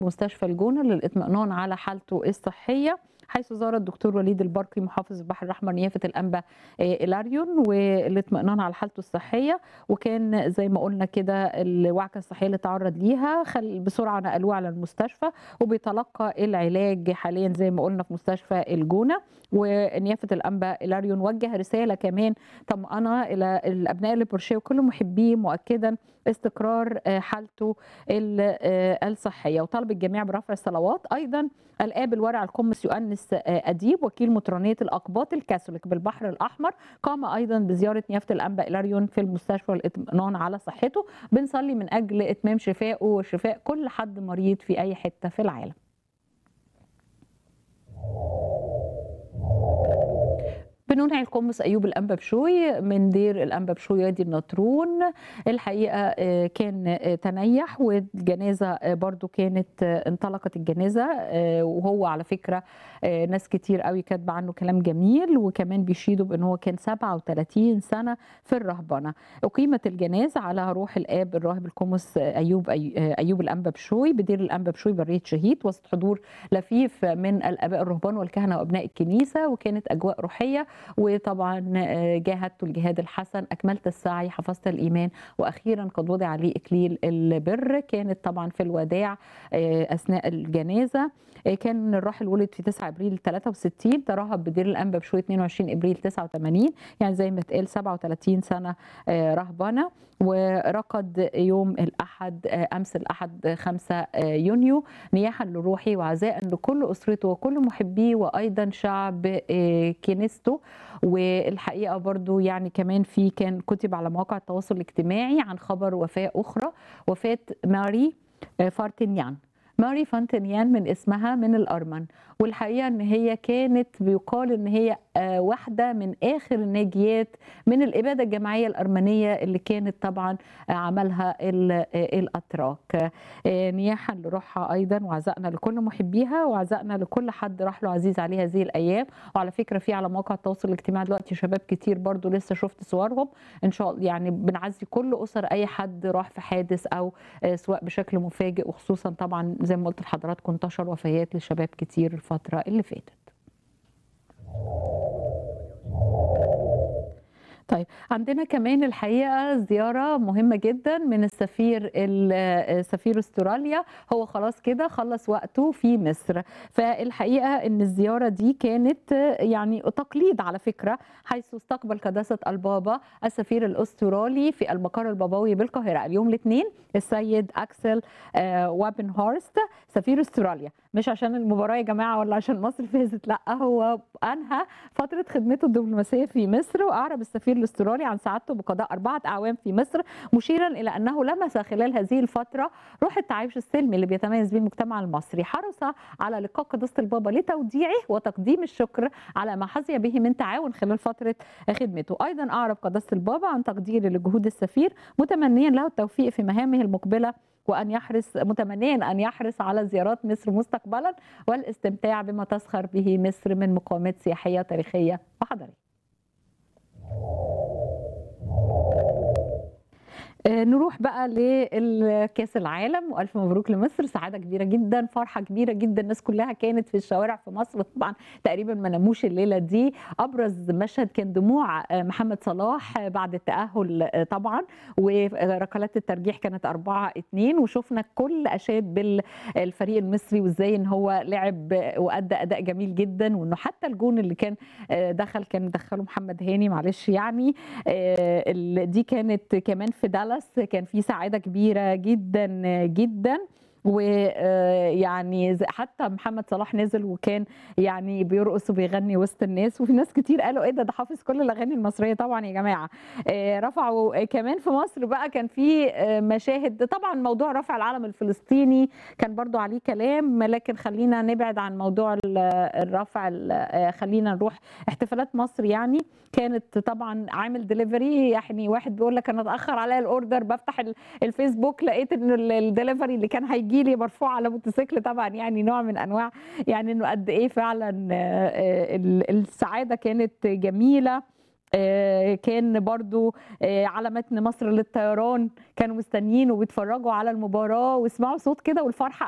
مستشفى الجونة للإطمئنان على حالته الصحية حيث زار الدكتور وليد البرقي محافظ البحر الأحمر نيافة الأنبا آه، إلاريون والاطمئنان على حالته الصحية وكان زي ما قلنا كده الوعكة الصحية اللي تعرض ليها خل بسرعة نقلوه على المستشفى وبيتلقى العلاج حاليا زي ما قلنا في مستشفى الجونة ونيافة الأنبا إلاريون وجه رسالة كمان طمأنة إلى الأبناء البورشيه وكل محبيه مؤكدا استقرار آه، حالته ال- آه، الصحية وطلب الجميع برفع الصلوات أيضا الآب الورع القمص يؤنس آه، أديب وكيل مطرانية الأقباط الكاثوليك بالبحر الأحمر قام أيضا بزيارة نيافة الأنبا إلاريون في المستشفى والاطمئنان على صحته بنصلي من أجل إتمام شفائه وشفاء كل حد مريض في أي حتة في العالم بننعي القمص ايوب الانبا بشوي من دير الانبا بشوي وادي النطرون الحقيقه آه، كان آه، تنيح والجنازه آه، برضو كانت آه، انطلقت الجنازه آه، وهو على فكره آه، ناس كتير قوي كاتبه عنه كلام جميل وكمان بيشيدوا بان هو كان 37 سنه في الرهبنه اقيمت الجنازه على روح الاب الراهب القمص آه، ايوب أي- آه، ايوب الانبا بشوي بدير الانبا بشوي بريه شهيد وسط حضور لفيف من الاباء الرهبان والكهنه وابناء الكنيسه وكانت اجواء روحيه وطبعا آه، جاهدت الجهاد الحسن اكملت السعي حفظت الايمان واخيرا قد وضع عليه اكليل البر كانت طبعا في الوداع آه، اثناء الجنازه آه، كان الراحل ولد في 9 ابريل 63 ترهب بدير الانبا بشوي 22 ابريل 89 يعني زي ما اتقال 37 سنه آه، رهبنه ورقد يوم الاحد آه، امس الاحد 5 آه، يونيو نياحا لروحي وعزاء لكل اسرته وكل محبيه وايضا شعب آه، كنيسته والحقيقه برضو يعني كمان في كان كتب على مواقع التواصل الاجتماعي عن خبر وفاه اخرى وفاه ماري آه، فارتينيان ماري فانتينيان من اسمها من الأرمن والحقيقة ان هي كانت بيقال ان هي آه، واحدة من آخر الناجيات من الإبادة الجماعية الأرمنية اللي كانت طبعا آه، عملها ال- آه، الأتراك آه، نياحا لروحها أيضا وعزائنا لكل محبيها وعزائنا لكل حد راح له عزيز عليه هذه الأيام وعلى فكرة في على مواقع التواصل الاجتماعي دلوقتي شباب كتير برضو لسه شفت صورهم إن شاء الله يعني بنعزي كل أسر أي حد راح في حادث أو آه، سواء بشكل مفاجئ وخصوصا طبعا زي ما قلت لحضراتكم انتشر وفيات لشباب كتير الفترة اللي فاتت طيب عندنا كمان الحقيقه زياره مهمه جدا من السفير ال- سفير استراليا هو خلاص كده خلص وقته في مصر فالحقيقه ان الزياره دي كانت يعني تقليد على فكره حيث استقبل قداسه البابا السفير الاسترالي في المقر البابوي بالقاهره اليوم الاثنين السيد اكسل آه، وابن هورست سفير استراليا مش عشان المباراه يا جماعه ولا عشان مصر فازت لا هو انهى فتره خدمته الدبلوماسيه في مصر واعرب السفير الاسترالي عن سعادته بقضاء اربعه اعوام في مصر مشيرا الى انه لمس خلال هذه الفتره روح التعايش السلمي اللي بيتميز به المجتمع المصري حرص على لقاء قداسه البابا لتوديعه وتقديم الشكر على ما حظي به من تعاون خلال فتره خدمته ايضا اعرب قداسه البابا عن تقديره لجهود السفير متمنيا له التوفيق في مهامه المقبله وان يحرص متمنيا ان يحرص على زيارات مصر مستقبلا والاستمتاع بما تسخر به مصر من مقامات سياحيه تاريخيه وحضاريه. آه، نروح بقى لكاس العالم والف مبروك لمصر سعاده كبيره جدا فرحه كبيره جدا الناس كلها كانت في الشوارع في مصر طبعا تقريبا ما ناموش الليله دي ابرز مشهد كان دموع آه، محمد صلاح آه، بعد التاهل آه، طبعا وركلات الترجيح كانت 4 2 وشفنا كل اشاد بالفريق المصري وازاي ان هو لعب وادى اداء جميل جدا وانه حتى الجون اللي كان آه، دخل كان دخله محمد هاني معلش يعني آه، ال- دي كانت كمان في دالاس كان في سعاده كبيره جدا جدا ويعني حتى محمد صلاح نزل وكان يعني بيرقص وبيغني وسط الناس وفي ناس كتير قالوا ايه ده ده حافظ كل الاغاني المصريه طبعا يا جماعه آه، رفعوا كمان في مصر بقى كان في آه، مشاهد طبعا موضوع رفع العلم الفلسطيني كان برضو عليه كلام لكن خلينا نبعد عن موضوع ال- الرفع ال- آه، خلينا نروح احتفالات مصر يعني كانت طبعا عامل دليفري يعني واحد بيقول لك انا اتاخر عليا الاوردر بفتح ال- الفيسبوك لقيت ان ال- الدليفري اللي كان هيجي لي مرفوع على موتوسيكل طبعا يعني نوع من انواع يعني انه قد ايه فعلا آه، آه، ال- السعاده كانت جميله آه، كان برضو آه، على متن مصر للطيران كانوا مستنيين وبيتفرجوا على المباراة ويسمعوا صوت كده والفرحة